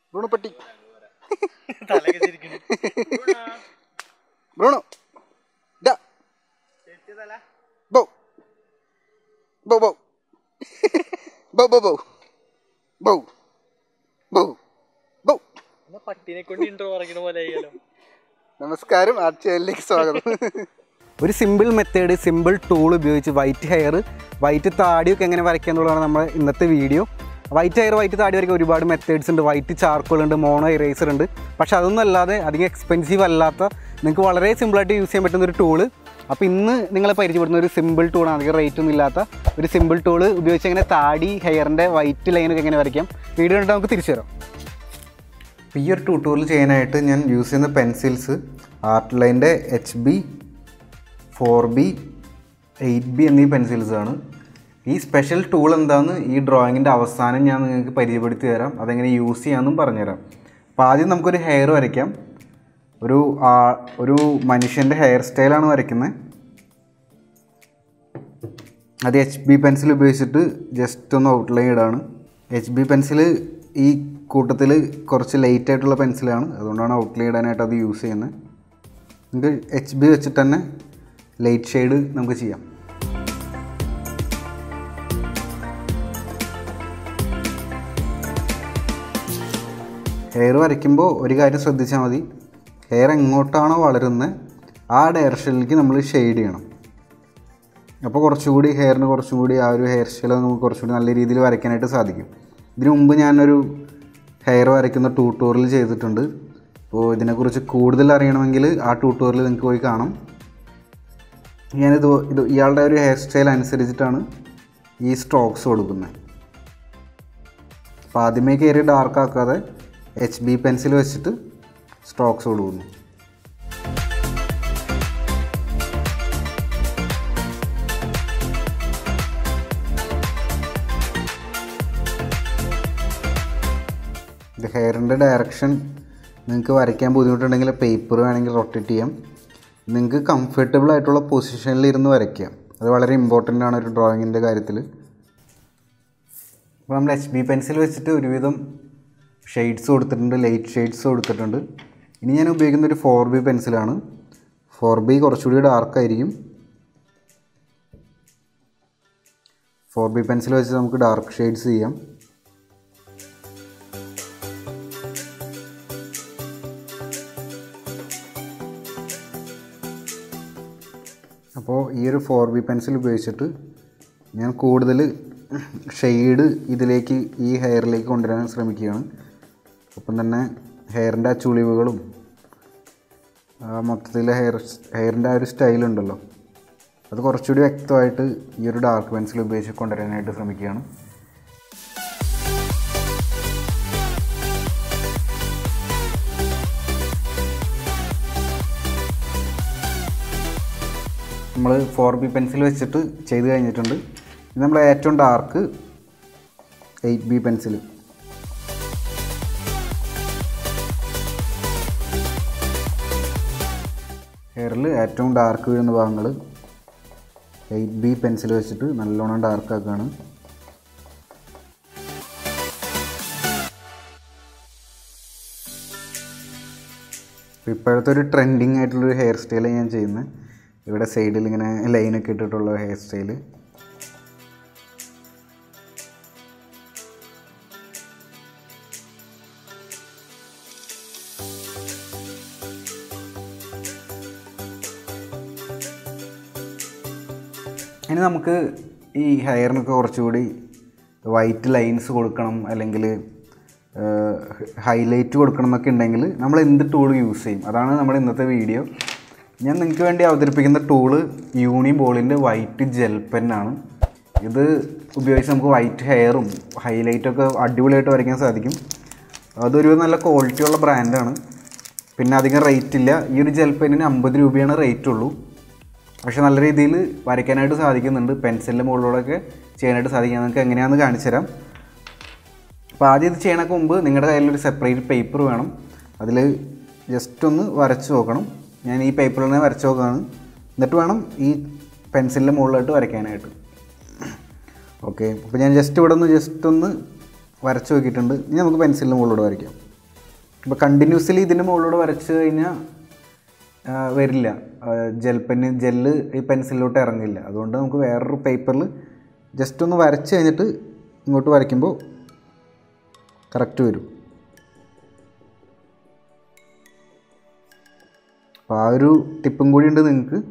ബ്രൂണുപ്പട്ടി തലയൊക്കെ ചിരിക്കുന്നു ബ്രൂണു ഡാ ബോ ബോ ബോ ബോ ബോ ബോ ബോ ബോ ബോ എന്നാ പട്ടിനെ കൊണ്ട് ഇൻട്രോ പറയുന്ന പോലെ ആയാലോ നമസ്കാരം ആ ചാനലിലേക്ക് സ്വാഗതം ഒരു സിമ്പിൾ മെത്തേഡ് സിമ്പിൾ ടൂൾ ഉപയോഗിച്ച് വൈറ്റ് ഹെയർ വൈറ്റ് താടിയൊക്കെ എങ്ങനെ വരയ്ക്കുക എന്നുള്ളതാണ് നമ്മുടെ ഇന്നത്തെ വീഡിയോ വൈറ്റ് ഹെയർ വൈറ്റ് താടി വരയ്ക്കാൻ ഒരുപാട് മെത്തേഡ്സ് ഉണ്ട് വൈറ്റ് ചാർക്കോൾ ഉണ്ട് മോണോ ഇറേസർ ഉണ്ട് പക്ഷെ അതൊന്നും അല്ലാതെ അധികം എക്സ്പെൻസീവ് അല്ലാത്ത നിങ്ങൾക്ക് വളരെ സിമ്പിളായിട്ട് യൂസ് ചെയ്യാൻ പറ്റുന്ന ഒരു ടൂള് അപ്പോൾ ഇന്ന് നിങ്ങളെ പരിചയപ്പെടുന്ന ഒരു സിമ്പിൾ ടൂളാണ് അധികം റേറ്റ് ഒന്നും ഇല്ലാത്ത ഒരു സിമ്പിൾ ടൂള് ഉപയോഗിച്ച് എങ്ങനെ താടി ഹെയറിൻ്റെ വൈറ്റ് ലൈനൊക്കെ എങ്ങനെ വരയ്ക്കാം വീഡിയോ കണ്ടിട്ട് നമുക്ക് തിരിച്ചു വരാം അപ്പോൾ ഈ ഒരു ട്യൂട്ടോറിയൽ ചെയ്യാനായിട്ട് ഞാൻ യൂസ് ചെയ്യുന്ന പെൻസിൽസ് ആർട്ട് ലൈൻ്റെ H B four B eight B എന്നീ പെൻസിൽസാണ് ഈ സ്പെഷ്യൽ ടൂൾ എന്താണെന്ന് ഈ ഡ്രോയിങ്ങിൻ്റെ അവസാനം ഞാൻ നിങ്ങൾക്ക് പരിചയപ്പെടുത്തി തരാം അതെങ്ങനെ യൂസ് ചെയ്യാമെന്നും പറഞ്ഞുതരാം അപ്പോൾ ആദ്യം നമുക്കൊരു ഹെയർ വരയ്ക്കാം ഒരു ആ- ഒരു മനുഷ്യൻ്റെ ഹെയർ സ്റ്റൈലാണ് വരയ്ക്കുന്നത് അത് എച്ച് ബി പെൻസിൽ ഉപയോഗിച്ചിട്ട് ജസ്റ്റ് ഒന്ന് ഔട്ട്ലൈൻ ഇടാണ് എച്ച് ബി പെൻസിൽ ഈ കൂട്ടത്തിൽ കുറച്ച് ലൈറ്റ് ആയിട്ടുള്ള പെൻസിലാണ് അതുകൊണ്ടാണ് ഔട്ട്ലൈൻ ഇടാനായിട്ട് അത് യൂസ് ചെയ്യുന്നത് നമുക്ക് എച്ച് ബി വെച്ചിട്ട് തന്നെ ലൈറ്റ് ഷെയ്ഡ് നമുക്ക് ചെയ്യാം ഹെയർ വരയ്ക്കുമ്പോൾ ഒരു കാര്യം ശ്രദ്ധിച്ചാൽ മതി ഹെയർ എങ്ങോട്ടാണോ വളരുന്നത് ആ ഡയറക്ഷനിലേക്ക് നമ്മൾ ഷെയ്ഡ് ചെയ്യണം അപ്പോൾ കുറച്ചുകൂടി ഹെയറിന് കുറച്ചുകൂടി ആ ഒരു ഹെയർ സ്റ്റൈൽ നമുക്ക് കുറച്ചുകൂടി നല്ല രീതിയിൽ വരയ്ക്കാനായിട്ട് സാധിക്കും ഇതിനു മുമ്പ് ഞാനൊരു ഹെയർ വരയ്ക്കുന്ന ട്യൂട്ടോറിയൽ ചെയ്തിട്ടുണ്ട് അപ്പോൾ ഇതിനെക്കുറിച്ച് കൂടുതൽ അറിയണമെങ്കിൽ ആ ട്യൂട്ടോറിയൽ നിങ്ങൾക്ക് പോയി കാണാം ഞാനിത് ഇത് ഇയാളുടെ ഒരു ഹെയർ സ്റ്റൈൽ അനുസരിച്ചിട്ടാണ് ഈ സ്ട്രോക്സ് കൊടുക്കുന്നത് അപ്പോൾ ആദ്യമേ കയറി ഡാർക്ക് ആക്കാതെ എച്ച് ബി പെൻസിൽ വെച്ചിട്ട് സ്ട്രോക്സ് കൊടുക്കുന്നു ഇത് ഹെയറിൻ്റെ ഡയറക്ഷൻ നിങ്ങൾക്ക് വരയ്ക്കാൻ ബുദ്ധിമുട്ടുണ്ടെങ്കിൽ പേപ്പർ വേണമെങ്കിൽ റൊട്ടേറ്റ് ചെയ്യാം നിങ്ങൾക്ക് കംഫർട്ടബിൾ ആയിട്ടുള്ള പൊസിഷനിൽ ഇരുന്ന് വരയ്ക്കാം അത് വളരെ ഇമ്പോർട്ടൻ്റ് ആണ് ഒരു ഡ്രോയിങ്ങിൻ്റെ കാര്യത്തിൽ അപ്പോൾ നമ്മൾ എച്ച് ബി പെൻസിൽ വെച്ചിട്ട് ഒരുവിധം ഷെയ്ഡ്സ് കൊടുത്തിട്ടുണ്ട് ലൈറ്റ് ഷെയ്ഡ്സ് കൊടുത്തിട്ടുണ്ട് ഇനി ഞാൻ ഉപയോഗിക്കുന്ന ഒരു ഫോർ ബി പെൻസിലാണ് ഫോർ ബി കുറച്ചുകൂടി ഡാർക്കായിരിക്കും ഫോർ ബി പെൻസിൽ വെച്ച് നമുക്ക് ഡാർക്ക് ഷെയ്ഡ്സ് ചെയ്യാം അപ്പോൾ ഈ ഒരു ഫോർ ബി പെൻസിൽ ഉപയോഗിച്ചിട്ട് ഞാൻ കൂടുതൽ ഷെയ്ഡ് ഇതിലേക്ക് ഈ ഹെയറിലേക്ക് കൊണ്ടുവരാൻ ശ്രമിക്കുകയാണ് ഒപ്പം തന്നെ ഹെയറിൻ്റെ ആ ചുളിവുകളും ആ മൊത്തത്തിലെ ഹെയർ ഹെയറിൻ്റെ ആ ഒരു സ്റ്റൈലുണ്ടല്ലോ അത് കുറച്ചുകൂടി വ്യക്തമായിട്ട് ഈ ഒരു ഡാർക്ക് പെൻസിൽ ഉപയോഗിച്ച് കൊണ്ടുവരാനായിട്ട് ശ്രമിക്കുകയാണ് നമ്മൾ ഫോർ ബി പെൻസിൽ വെച്ചിട്ട് ചെയ്ത് കഴിഞ്ഞിട്ടുണ്ട് ഇത് നമ്മൾ ഏറ്റവും ഡാർക്ക് എയ്റ്റ് ബി പെൻസിൽ ഹെയറിൽ ഏറ്റവും ഡാർക്ക് വീഴുന്ന ഭാഗങ്ങൾ എയ്റ്റ് ബി പെൻസിൽ വെച്ചിട്ട് നല്ലോണം ഡാർക്ക് ആക്കുകയാണ് അപ്പോൾ ഇപ്പോഴത്തെ ഒരു ട്രെൻഡിങ് ആയിട്ടുള്ളൊരു ഹെയർ സ്റ്റൈൽ ഞാൻ ചെയ്യുന്നത് ഇവിടെ സൈഡിൽ ഇങ്ങനെ ലൈനൊക്കെ ഇട്ടിട്ടുള്ള ഹെയർ സ്റ്റൈൽ ഇനി നമുക്ക് ഈ ഹെയറിനൊക്കെ കുറച്ചുകൂടി വൈറ്റ് ലൈൻസ് കൊടുക്കണം അല്ലെങ്കിൽ ഹൈലൈറ്റ് കൊടുക്കണം എന്നൊക്കെ ഉണ്ടെങ്കിൽ നമ്മൾ എന്ത് ടൂൾ യൂസ് ചെയ്യും അതാണ് നമ്മുടെ ഇന്നത്തെ വീഡിയോ ഞാൻ നിങ്ങൾക്ക് വേണ്ടി അവതരിപ്പിക്കുന്ന ടൂള് യൂണി ബോളിൻ്റെ വൈറ്റ് ജെൽ പെന്നാണ് ഇത് ഉപയോഗിച്ച് നമുക്ക് വൈറ്റ് ഹെയറും ഹൈലൈറ്റൊക്കെ അടിപൊളിയായിട്ട് വരയ്ക്കാൻ സാധിക്കും അതൊരു നല്ല ക്വാളിറ്റിയുള്ള ബ്രാൻഡാണ് പിന്നെ അധികം റേറ്റ് ഇല്ല ഈ ഒരു ജെൽ പെന്നിന് അമ്പത് രൂപയാണ് റേറ്റ് ഉള്ളൂ പക്ഷെ നല്ല രീതിയിൽ വരയ്ക്കാനായിട്ട് സാധിക്കുന്നുണ്ട് പെൻസിലിൻ്റെ മുകളിലൂടെയൊക്കെ ചെയ്യാനായിട്ട് സാധിക്കും നിങ്ങൾക്ക് എങ്ങനെയാണെന്ന് കാണിച്ചു തരാം അപ്പോൾ ആദ്യം ഇത് ചെയ്യണക്ക് മുമ്പ് നിങ്ങളുടെ കയ്യിലൊരു സെപ്പറേറ്റ് പേപ്പർ വേണം അതിൽ ജസ്റ്റ് ഒന്ന് വരച്ച് നോക്കണം ഞാൻ ഈ പേപ്പറിൽ തന്നെ വരച്ച് നോക്കുകയാണ് എന്നിട്ട് വേണം ഈ പെൻസിലിൻ്റെ മുകളിലായിട്ട് വരയ്ക്കാനായിട്ട് ഓക്കെ അപ്പോൾ ഞാൻ ജസ്റ്റ് ഇവിടെ ഒന്ന് ജസ്റ്റ് ഒന്ന് വരച്ച് നോക്കിയിട്ടുണ്ട് ഇനി നമുക്ക് പെൻസിലിൻ്റെ മുകളിലൂടെ വരയ്ക്കാം ഇപ്പോൾ കണ്ടിന്യൂസ്ലി ഇതിൻ്റെ മുകളിലൂടെ വരച്ച് കഴിഞ്ഞാൽ ആ, വരില്ല ജെൽ പെന്ന് ജെല്ല് ഈ പെൻസിലിലോട്ട് ഇറങ്ങില്ല അതുകൊണ്ട് നമുക്ക് വേറൊരു പേപ്പറിൽ ജസ്റ്റ് ഒന്ന് വരച്ച് കഴിഞ്ഞിട്ട് ഇങ്ങോട്ട് വരയ്ക്കുമ്പോൾ കറക്റ്റ് വരും അപ്പോൾ ആ ഒരു ടിപ്പും കൂടി ഉണ്ട് നിങ്ങൾക്ക്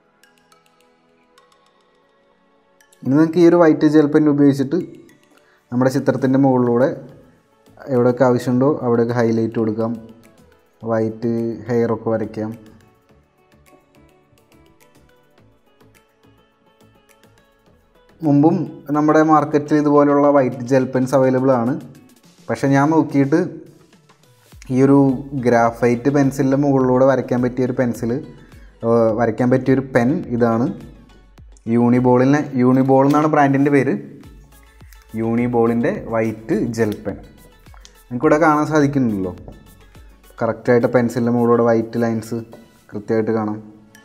ഇനി നിങ്ങൾക്ക് ഈ ഒരു വൈറ്റ് ജെൽ പെൻ ഉപയോഗിച്ചിട്ട് നമ്മുടെ ചിത്രത്തിൻ്റെ മുകളിലൂടെ എവിടെയൊക്കെ ആവശ്യമുണ്ടോ അവിടെയൊക്കെ ഹൈലൈറ്റ് കൊടുക്കാം വൈറ്റ് ഹെയറൊക്കെ വരയ്ക്കാം മുമ്പും നമ്മുടെ മാർക്കറ്റിൽ ഇതുപോലുള്ള വൈറ്റ് ജെൽ പെൻസ് അവൈലബിൾ ആണ് പക്ഷേ ഞാൻ നോക്കിയിട്ട് ഈ ഒരു ഗ്രാഫൈറ്റ് പെൻസിലിൻ്റെ മുകളിലൂടെ വരയ്ക്കാൻ പറ്റിയ ഒരു പെൻസിൽ വരയ്ക്കാൻ പറ്റിയ ഒരു പെൻ ഇതാണ് യൂണിബോളിനെ യൂണിബോൾ എന്നാണ് ബ്രാൻഡിൻ്റെ പേര് യൂണിബോളിൻ്റെ വൈറ്റ് ജെൽ പെൻ നിങ്ങൾക്കിവിടെ കാണാൻ സാധിക്കുന്നുണ്ടല്ലോ കറക്റ്റായിട്ട് പെൻസിലിൻ്റെ മുകളിലൂടെ വൈറ്റ് ലൈൻസ് കൃത്യമായിട്ട് കാണാം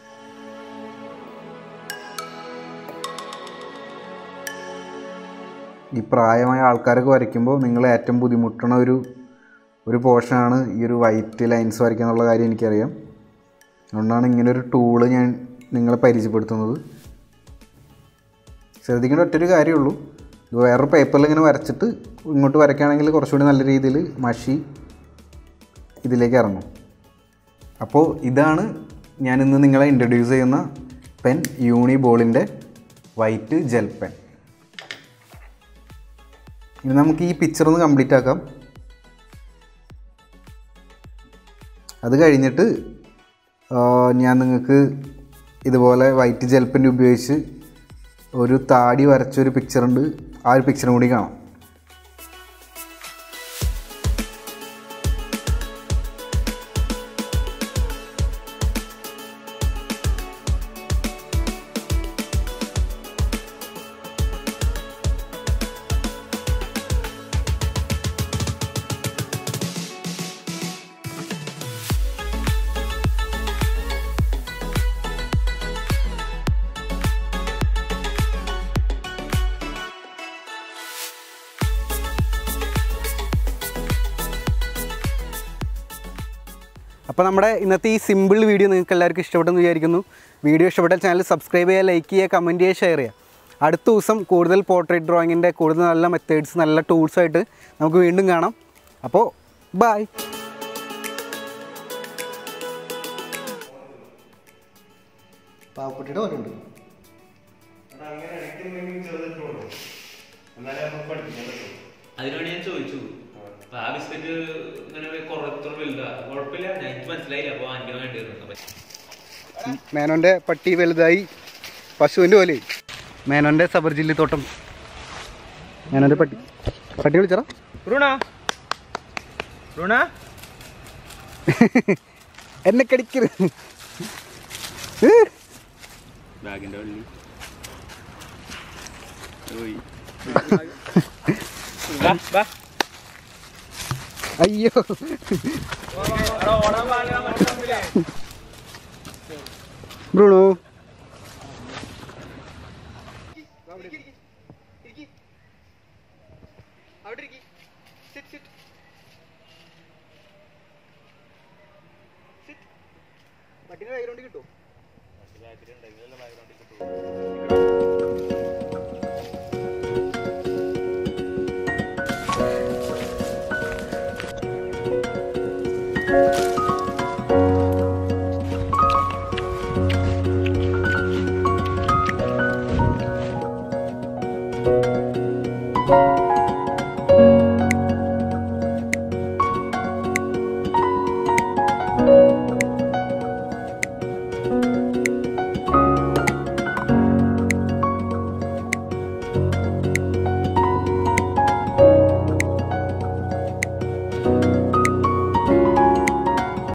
ഈ പ്രായമായ ആൾക്കാരൊക്കെ വരയ്ക്കുമ്പോൾ നിങ്ങൾ ഏറ്റവും ബുദ്ധിമുട്ടുന്ന ഒരു ഒരു പോർഷനാണ് ഈ ഒരു വൈറ്റ് ലൈൻസ് വരയ്ക്കുക എന്നുള്ള കാര്യം എനിക്കറിയാം അതുകൊണ്ടാണ് ഇങ്ങനെ ഒരു ടൂള് ഞാൻ നിങ്ങളെ പരിചയപ്പെടുത്തുന്നത് ശ്രദ്ധിക്കേണ്ട ഒറ്റൊരു കാര്യമുള്ളൂ ഇത് വേറൊരു പേപ്പറിൽ ഇങ്ങനെ വരച്ചിട്ട് ഇങ്ങോട്ട് വരയ്ക്കുകയാണെങ്കിൽ കുറച്ചുകൂടി നല്ല രീതിയിൽ മഷി ഇതിലേക്ക് ഇറങ്ങും അപ്പോൾ ഇതാണ് ഞാൻ ഇന്ന് നിങ്ങളെ ഇൻട്രൊഡ്യൂസ് ചെയ്യുന്ന പെൻ യൂണി ബോളിൻ്റെ വൈറ്റ് ജെൽ പെൻ ഇനി നമുക്ക് ഈ പിക്ചർ ഒന്ന് കംപ്ലീറ്റ് ആക്കാം അത് കഴിഞ്ഞിട്ട് ആ, ഞാൻ നിങ്ങൾക്ക് ഇതുപോലെ വൈറ്റ് ജെൽ പെൻ ഉപയോഗിച്ച് ഒരു താടി വരച്ചൊരു പിക്ചറുണ്ട് ആ ഒരു പിക്ചറും കൂടി കാണാം അപ്പോൾ നമ്മുടെ ഇന്നത്തെ ഈ സിമ്പിൾ വീഡിയോ നിങ്ങൾക്ക് എല്ലാവർക്കും ഇഷ്ടപ്പെട്ടെന്ന് വിചാരിക്കുന്നു വീഡിയോ ഇഷ്ടപ്പെട്ടാൽ ചാനൽ സബ്സ്ക്രൈബ് ചെയ്യുക ലൈക്ക് ചെയ്യുക കമൻറ്റ് ചെയ്യുക ഷെയർ ചെയ്യുക അടുത്ത ദിവസം കൂടുതൽ പോർട്രേറ്റ് ഡ്രോയിങ്ങിൻ്റെ കൂടുതൽ നല്ല മെത്തേഡ്സ് നല്ല ടൂൾസായിട്ട് നമുക്ക് വീണ്ടും കാണാം അപ്പോൾ ബായ് പാവക്കുട്ടിയുടെ പോലെ ഉണ്ട് അതിനോട് ഞാൻ ചോദിച്ചു അപ്പൊ ആ ബിസ്ക്കറ്റ് ഇങ്ങനെ കുറത്ര വലുതാ കുഴപ്പമില്ല ഞാൻ എനിക്ക് മനസ്സിലായില്ല അപ്പൊ അഞ്ചിന് വേണ്ടി വരുന്നു അപ്പൊ മേനോൻ്റെ പട്ടി വലുതായി പശുവിൻ്റെ പോലെ മേനോൻ്റെ സബർ ജില്ലി തോട്ടം മേനോൻ്റെ പട്ടി പട്ടി വിളിച്ചറ റുണ റുണ എന്നെ കടിക്കരുത് ബാഗിന്റെ വള്ളി വാ വാ അയ്യോ ഓടാൻ പാടില്ല ബ്രൂണോ പട്ടിനെ ബാക്ക്ഗ്രൗണ്ട് കിട്ടുമോ Thank